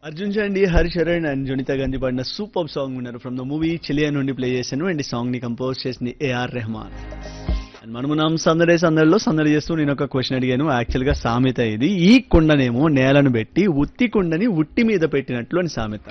Arjun Chandi Hari Charan and Junitha Gandhi పాడిన super song విన్నారు from the movie Cheliya నుండి ప్లే చేశాను అండ్ ఈ సాంగ్ ని కంపోజ్ చేసింది ఏఆర్ రెహమాన్ అండ్ మనము మనం సందడే సందడిలో సందడి చేస్తూ నేను ఒక క్వశ్చన్ అడిగాను యాక్చువల్ గా సామెత ఇది ఈ కుండనేమో నేలను పెట్టి ఉత్తి కుండని ఉట్టి మీద పెట్టినట్లు అని సామెత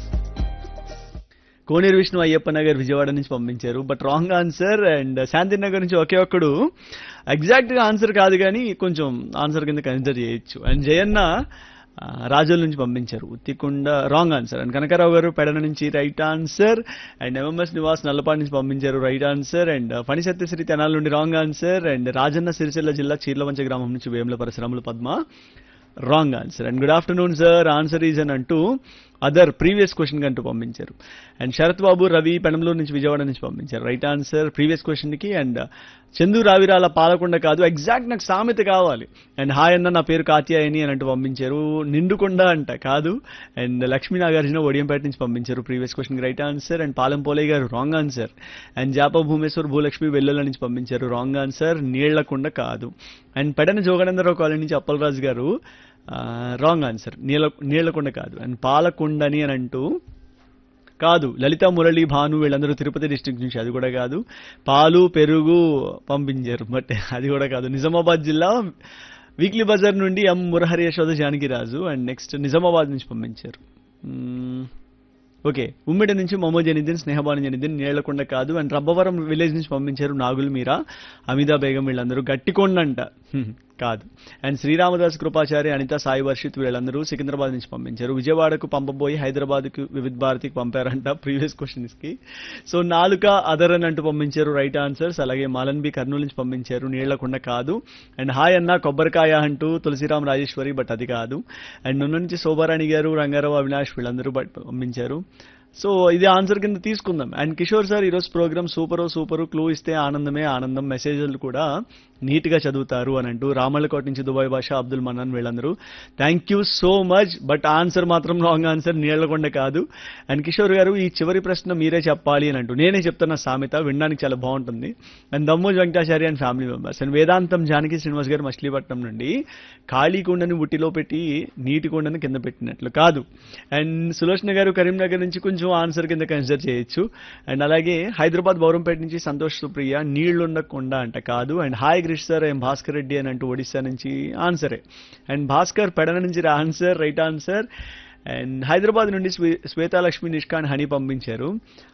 కోనేరు విష్ణు అయ్యప్ప నగర్ విజయవాడ నుంచి పంపించారు but wrong answer and Shanti Nagar నుంచి ఒకే ఒక్కడు ఎగ్జాక్ట్ గా ఆన్సర్ కాదు కానీ కొంచెం ఆన్సర్ కింద కన్సిడర్ చేయొచ్చు అండ్ జయన్న ఆ, రాజోల నుంచి పంపించారు Uttikonda wrong answer and Kanakarao గారు పెడన నుంచి right answer and MMS Nivas Nallapati నుంచి పంపించారు right answer and Phani Satyasri Tenala నుండి wrong answer and Rajanna Sircilla జిల్లా చీర్లవంచ గ్రామం నుంచి Vemula Parasuramulu Padma wrong answer and good afternoon sir answer is అని అంటూ అదర్ ప్రీవియస్ క్వశ్చన్ అంటూ పంపించారు అండ్ శరత్ బాబు రవి పెనంలూరు నుంచి విజయవాడ నుంచి పంపించారు రైట్ ఆన్సర్ ప్రీవియస్ క్వశ్చన్ కి అండ్ చందు రావిరాల పాలకొండ కాదు ఎగ్జాక్ట్ నాకు సామెత కావాలి అండ్ హాయ్ అన్న నా పేరు కాత్యాయని అని అంటూ పంపించారు నిండుకొండ అంట కాదు అండ్ లక్ష్మీ నాగార్జున ఒడియంపేట నుంచి పంపించారు ప్రీవియస్ క్వశ్చన్ కి right answer and Palem Polaiah గారు wrong answer and Japa Bhumeshwar Bhulakshmi Vellula నుంచి పంపించారు రాంగ్ ఆన్సర్ నీళ్లకొండ కాదు అండ్ పెడన జోగనందరావు కాలనీ నుంచి అప్పలరాజు గారు రాంగ్ ఆన్సర్ నీళ్ళ నీళ్లకొండ కాదు అండ్ పాలకొండని అని అంటూ కాదు లలిత మురళి భాను వీళ్ళందరూ తిరుపతి డిస్ట్రిక్ట్ నుంచి అది కూడా కాదు పాలు పెరుగు పంపించారు బట్ అది కూడా కాదు నిజామాబాద్ జిల్లా వీక్లీ బజార్ నుండి M Murahari Yashoda Janakiraju and next Nizamabad నుంచి పంపించారు మ్మ్. ఓకే ఉమ్మిడి నుంచి మొహమ్మద్ జనిద్దీన్ స్నేహబాను జనిద్దీన్ నీళ్లకొండ కాదు అండ్ రబ్బవరం విలేజ్ నుంచి పంపించారు నాగుల్ మీరా అమితా బేగం వీళ్ళందరూ గట్టికొండ అంట హ్మ్, కాదు అండ్ శ్రీరామదాస్ కృపాచారి అనిత సాయి వర్షిత్ వీళ్ళందరూ సికింద్రాబాద్ నుంచి పంపించారు విజయవాడకు పంపబోయి హైదరాబాద్కు వివిధ భారతికి పంపారంట ప్రీవియస్ క్వశ్చన్స్ కి సో నాలుక అదర్ అని అంటూ పంపించారు రైట్ ఆన్సర్స్ అలాగే మాలన్బి కర్నూలు నుంచి పంపించారు నీళ్లకొండ కాదు అండ్ హాయ్ అన్న కొబ్బరికాయ అంటూ తులసిరామ్ రాజేశ్వరి బట్ అది కాదు అండ్ నున్న నుంచి శోభారాణి గారు రంగారావు అవినాష్ వీళ్ళందరూ బట్ పంపించారు సో ఇది ఆన్సర్ కింద తీసుకుందాం అండ్ కిషోర్ సార్ ఈరోజు ప్రోగ్రామ్ సూపరు సూపరు క్లూ ఇస్తే ఆనందమే ఆనందం మెసేజ్లు కూడా నీట్ గా చదువుతారు అని అంటూ రామల్లకోట నుంచి దుబాయ్ భాష అబ్దుల్ మన్నాన్ వీళ్ళందరూ thank you so much but answer మాత్రం రాంగ్ ఆన్సర్ నీళ్లకొండ కాదు అండ్ కిషోర్ గారు ఈ చివరి ప్రశ్న మీరే చెప్పాలి అని అంటూ నేనే చెప్తున్న సామెత వినడానికి చాలా బాగుంటుంది and Dammoj Venkatachari and family members and Vedantam Janaki Srinivas గారు మచిలీపట్నం నుండి ఖాళీ కుండని ఉట్టిలో పెట్టి నీటి కుండని కింద పెట్టినట్లు కాదు అండ్ సులోచన గారు కరీంనగర్ నుంచి కొంచెం ఆన్సర్ కింద కన్సిడర్ చేయొచ్చు అండ్ అలాగే హైదరాబాద్ బౌరంపేట నుంచి సంతోష్ సుప్రియ నీళ్లున్న కొండ అంట కాదు and hi Grish sir M Bhaskar Reddy అని అంటూ ఒడిశా నుంచి ఆన్సరే అండ్ భాస్కర్ పెడన నుంచి answer right answer and Hyderabad నుండి శ్వే- శ్వేతాలక్ష్మి నిష్కాన్ హనీ పంపించారు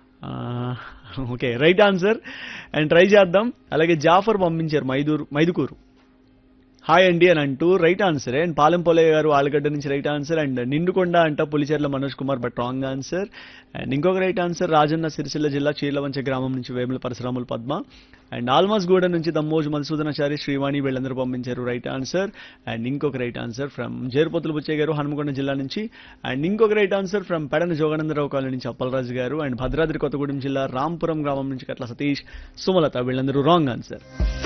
okay right answer and try చేద్దాం అలాగే జాఫర్ పంపించారు మైదూరు మైదుకూరు హాయ్ అండి అని అంటూ right answer and Palem Polaiah గారు ఆలగడ్డ నుంచి రైట్ ఆన్సర్ అండ్ నిండుకొండ అంట Pulicherla Manoj Kumar but wrong answer and ఇంకొక రైట్ ఆన్సర్ రాజన్న సిరిసిల్ల జిల్లా చీర్లవంచ గ్రామం నుంచి వేముల పరశురాములు పద్మ అండ్ ఆల్మాస్ గూడ నుంచి దమ్మోజు మధుసూదనాచారి శ్రీవాణి వీళ్ళందరూ పంపించారు రైట్ ఆన్సర్ అండ్ ఇంకొక right answer from Jerupothula Buchaiah గారు హనుమకొండ జిల్లా నుంచి అండ్ ఇంకొక right answer from Pedana Joganandarao colony నుంచి అప్పలరాజు గారు అండ్ భద్రాద్రి కొత్తగూడెం జిల్లా రాంపురం గ్రామం నుంచి కట్ల సతీష్ సుమలత వీళ్ళందరూ రాంగ్ ఆన్సర్